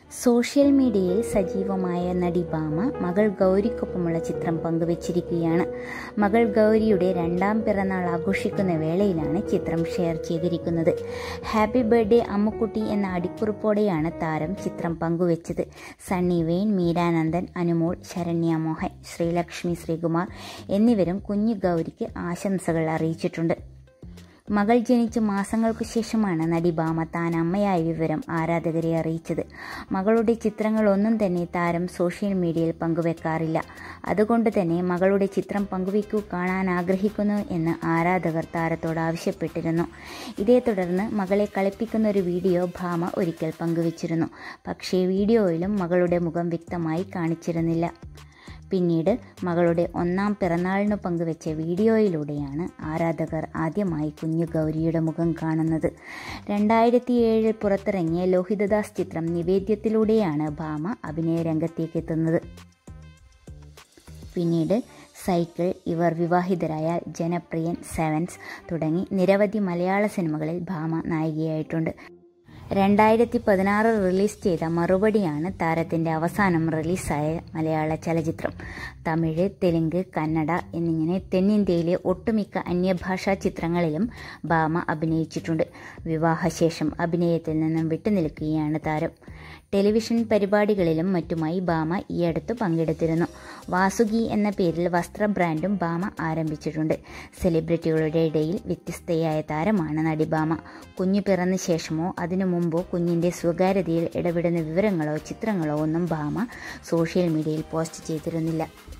social മീഡിയയിൽ സജീവമായ നടി ഭാമ മകൾ ഗൗരിക്കൊപ്പമുള്ള ചിത്രം പങ്കുവച്ചിരിക്കുകയാണ് മകൾ ഗൗരിയുടെ രണ്ടാം പിറന്നാൾ ആഘോഷിക്കുന്ന വേളയിലാണ് ചിത്രം ഷെയർ ചെയ്തിരിക്കുന്നത് ഹാപ്പി ബർത്ത്ഡേ അമ്മുക്കുട്ടി എന്ന അടിക്കുറിപ്പോടെയാണ് താരം ചിത്രം പങ്കുവച്ചത് സണ്ണി വെയിൻ മീരാനന്ദൻ അനുമോൾ ശരണ്യ മോഹൻ ശ്രീലക്ഷ്മി ശ്രീകുമാർ എന്നിവരും കുഞ്ഞു ഗൗരിക്ക് ആശംസകൾ അറിയിച്ചിട്ടുണ്ട് മകൾ ജനിച്ച് മാസങ്ങൾക്കു ശേഷമാണ് നടി ഭാമ താൻ അമ്മയായ വിവരം ആരാധകരെ അറിയിച്ചത് മകളുടെ ചിത്രങ്ങളൊന്നും തന്നെ താരം സോഷ്യൽ മീഡിയയിൽ പങ്കുവെക്കാറില്ല അതുകൊണ്ട് തന്നെ മകളുടെ ചിത്രം പങ്കുവെക്കൂ കാണാൻ ആഗ്രഹിക്കുന്നു എന്ന് ആരാധകർ താരത്തോട് ആവശ്യപ്പെട്ടിരുന്നു ഇതേ തുടർന്ന് മകളെ കളിപ്പിക്കുന്ന ഒരു വീഡിയോ ഭാമ ഒരിക്കൽ പങ്കുവച്ചിരുന്നു പക്ഷേ വീഡിയോയിലും മകളുടെ മുഖം വ്യക്തമായി കാണിച്ചിരുന്നില്ല പിന്നീട് മകളുടെ ഒന്നാം പിറന്നാളിന് പങ്കുവെച്ച വീഡിയോയിലൂടെയാണ് ആരാധകർ ആദ്യമായി കുഞ്ഞു ഗൗരിയുടെ മുഖം കാണുന്നത് രണ്ടായിരത്തി ഏഴിൽ പുറത്തിറങ്ങിയ ലോഹിതദാസ് ചിത്രം നിവേദ്യത്തിലൂടെയാണ് ഭാമ അഭിനയ രംഗത്തേക്ക് എത്തുന്നത് പിന്നീട് സൈക്കിൾ ഇവർ വിവാഹിതരായാൽ ജനപ്രിയൻ സെവൻസ് തുടങ്ങി നിരവധി മലയാള സിനിമകളിൽ ഭാമ നായികയായിട്ടുണ്ട് രണ്ടായിരത്തി പതിനാറ് റിലീസ് ചെയ്ത മറുപടിയാണ് താരത്തിൻ്റെ അവസാനം റിലീസായ മലയാള ചലച്ചിത്രം തമിഴ് തെലുങ്ക് കന്നഡ എന്നിങ്ങനെ തെന്നിന്ത്യയിലെ ഒട്ടുമിക്ക അന്യഭാഷാ ചിത്രങ്ങളിലും ഭാമ അഭിനയിച്ചിട്ടുണ്ട് വിവാഹശേഷം അഭിനയത്തിൽ നിന്നും വിട്ടുനിൽക്കുകയാണ് താരം ടെലിവിഷൻ പരിപാടികളിലും മറ്റുമായി ഭാമ ഈയടുത്ത് പങ്കെടുത്തിരുന്നു വാസുകി എന്ന പേരിൽ വസ്ത്ര ബ്രാൻഡും ഭാമ ആരംഭിച്ചിട്ടുണ്ട് സെലിബ്രിറ്റികളുടെ ഇടയിൽ വ്യത്യസ്തയായ താരമാണ് നടി ഭാമ കുഞ്ഞു പിറന്ന ശേഷമോ അതിനു മുമ്പോ കുഞ്ഞിൻ്റെ സ്വകാര്യതയിൽ ഇടപെടുന്ന വിവരങ്ങളോ ചിത്രങ്ങളോ ഒന്നും ഭാമ സോഷ്യൽ മീഡിയയിൽ പോസ്റ്റ് ചെയ്തിരുന്നില്ല